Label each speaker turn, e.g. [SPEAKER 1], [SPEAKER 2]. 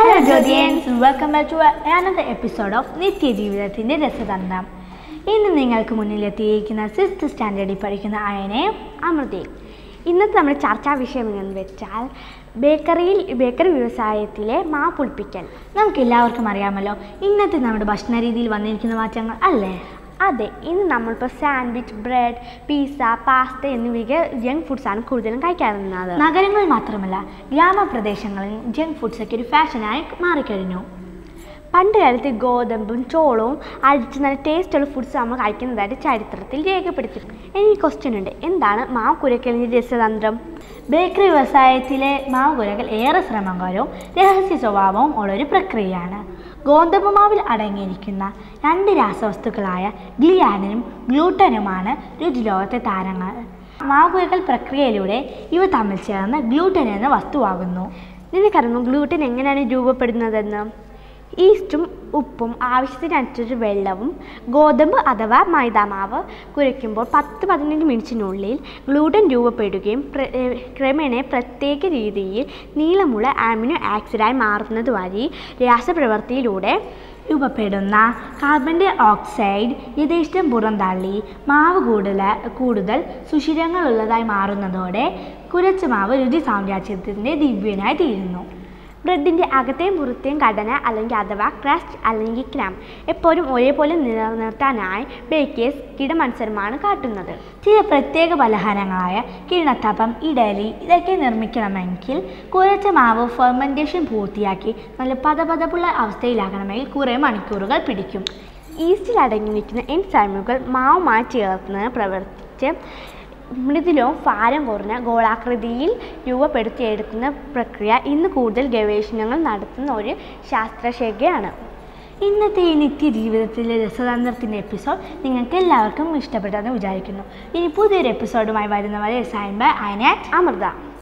[SPEAKER 1] hello audiences welcome back to another episode of നിത്യജീവിതത്തിൻ്റെ രസതന്ത്രം ഇന്ന് നിങ്ങൾക്ക് മുന്നിലെത്തിയിരിക്കുന്ന സിക്സ്ത് സ്റ്റാൻഡേർഡിൽ പഠിക്കുന്ന അയനെയും അമൃതയും
[SPEAKER 2] ഇന്നത്തെ നമ്മുടെ ചർച്ചാ വിഷയം എന്ന് വെച്ചാൽ ബേക്കറിയിൽ ബേക്കറി വ്യവസായത്തിലെ മാ പുളിപ്പിക്കൽ
[SPEAKER 1] നമുക്ക് എല്ലാവർക്കും അറിയാമല്ലോ ഇന്നത്തെ നമ്മുടെ ഭക്ഷണ രീതിയിൽ വന്നിരിക്കുന്ന മാറ്റങ്ങൾ അല്ലേ
[SPEAKER 2] അതെ ഇന്ന് നമ്മളിപ്പോൾ സാൻഡ്വിച്ച് ബ്രെഡ് പിസ്സ പാസ്ത എന്നിവയൊക്കെ ജങ്ക് ഫുഡ്സാണ് കൂടുതലും കഴിക്കാറുള്ളത്
[SPEAKER 1] നഗരങ്ങളിൽ മാത്രമല്ല ഗ്രാമപ്രദേശങ്ങളിൽ ജങ്ക് ഫുഡ്സൊക്കെ ഒരു ഫാഷനായി മാറിക്കഴിഞ്ഞു
[SPEAKER 2] പണ്ട് കാലത്ത് ഗോതമ്പും ചോളവും അടിച്ച് നല്ല ടേസ്റ്റുള്ള ഫുഡ്സ് നമ്മൾ കഴിക്കുന്നതായിട്ട് ചരിത്രത്തിൽ രേഖപ്പെടുത്തിയിട്ടുണ്ട് എനിക്ക് ക്വസ്റ്റ്യൻ ഉണ്ട് എന്താണ് മാവ് കുരക്കലിൻ്റെ രസതന്ത്രം
[SPEAKER 1] ബേക്കറി വ്യവസായത്തിലെ മാവ് കുരകൾ ഏറെ ശ്രമകരവും രഹസ്യ സ്വഭാവവും ഉള്ളൊരു പ്രക്രിയയാണ് ഗോതമ്പ് മാവിൽ അടങ്ങിയിരിക്കുന്ന രണ്ട് രാസവസ്തുക്കളായ ഗ്ലിയാനിനും ഗ്ലൂട്ടനുമാണ് രുചിലോകത്തെ താരങ്ങൾ മാവുകുരകൾ പ്രക്രിയയിലൂടെ ഇവ തമ്മിൽ ചേർന്ന് ഗ്ലൂട്ടൻ എന്ന വസ്തുവാകുന്നു
[SPEAKER 2] നിനക്കറിയുമോ ഗ്ലൂട്ടൻ എങ്ങനെയാണ് രൂപപ്പെടുന്നതെന്ന് ഈസ്റ്റും ഉപ്പും ആവശ്യത്തിനനുസരിച്ച് വെള്ളവും ഗോതമ്പ് അഥവാ മൈദാമാവ് കുരയ്ക്കുമ്പോൾ പത്ത് പതിനഞ്ച് മിനിറ്റിനുള്ളിൽ ഗ്ലൂട്ടൻ രൂപപ്പെടുകയും പ്ര- ഏഹ് ക്രമേണ പ്രത്യേക രീതിയിൽ നീളമുള്ള ആമിനോ ആക്സിഡായി മാറുന്നത് വഴി രാസപ്രവൃത്തിയിലൂടെ
[SPEAKER 1] രൂപപ്പെടുന്ന കാർബൺ ഡൈ ഓക്സൈഡ് യഥേഷ്ടം പുറന്തള്ളി മാവ് കൂടുതൽ കൂടുതൽ സുഷിരങ്ങളുള്ളതായി മാറുന്നതോടെ കുരച്ച മാവ് രുചി സാമ്രാജ്യത്തിൻ്റെ ദിവ്യനായി തീരുന്നു
[SPEAKER 2] ബ്രെഡിൻ്റെ അകത്തെയും പുറത്തെയും ഘടന അല്ലെങ്കിൽ അഥവാ ക്രസ്റ്റ് അല്ലെങ്കിൽ ക്രം എപ്പോഴും ഒരേപോലെ നിലനിർത്താനായി ബേക്കേഴ്സ് കിടമത്സരമാണ് കാട്ടുന്നത്
[SPEAKER 1] ചില പ്രത്യേക പലഹാരങ്ങളായ കിണത്തപ്പം ഇഡലി ഇതൊക്കെ നിർമ്മിക്കണമെങ്കിൽ കുരച്ച മാവ് ഫെർമെൻറ്റേഷൻ പൂർത്തിയാക്കി നല്ല പതപതപ്പുള്ള അവസ്ഥയിലാക്കണമെങ്കിൽ കുറേ മണിക്കൂറുകൾ പിടിക്കും
[SPEAKER 2] ഈസ്റ്റിൽ അടങ്ങിയിരിക്കുന്ന എൻസൈമുകൾ മാവുമായി ചേർന്ന് പ്രവർത്തിച്ച് മൃദുലവും ഭാരം കുറഞ്ഞ ഗോളാകൃതിയിൽ രൂപപ്പെടുത്തിയെടുക്കുന്ന പ്രക്രിയ ഇന്ന് കൂടുതൽ ഗവേഷണങ്ങൾ നടത്തുന്ന ഒരു ശാസ്ത്രശാഖയാണ്
[SPEAKER 1] ഇന്നത്തെ ഈ നിത്യജീവിതത്തിലെ രസതന്ത്രത്തിൻ്റെ എപ്പിസോഡ് നിങ്ങൾക്ക് എല്ലാവർക്കും ഇഷ്ടപ്പെട്ടെന്ന് വിചാരിക്കുന്നു ഇനി പുതിയൊരു എപ്പിസോഡുമായി വരുന്നവരെ സൈൻ ബൈ അയനാറ്റ്
[SPEAKER 2] അമൃത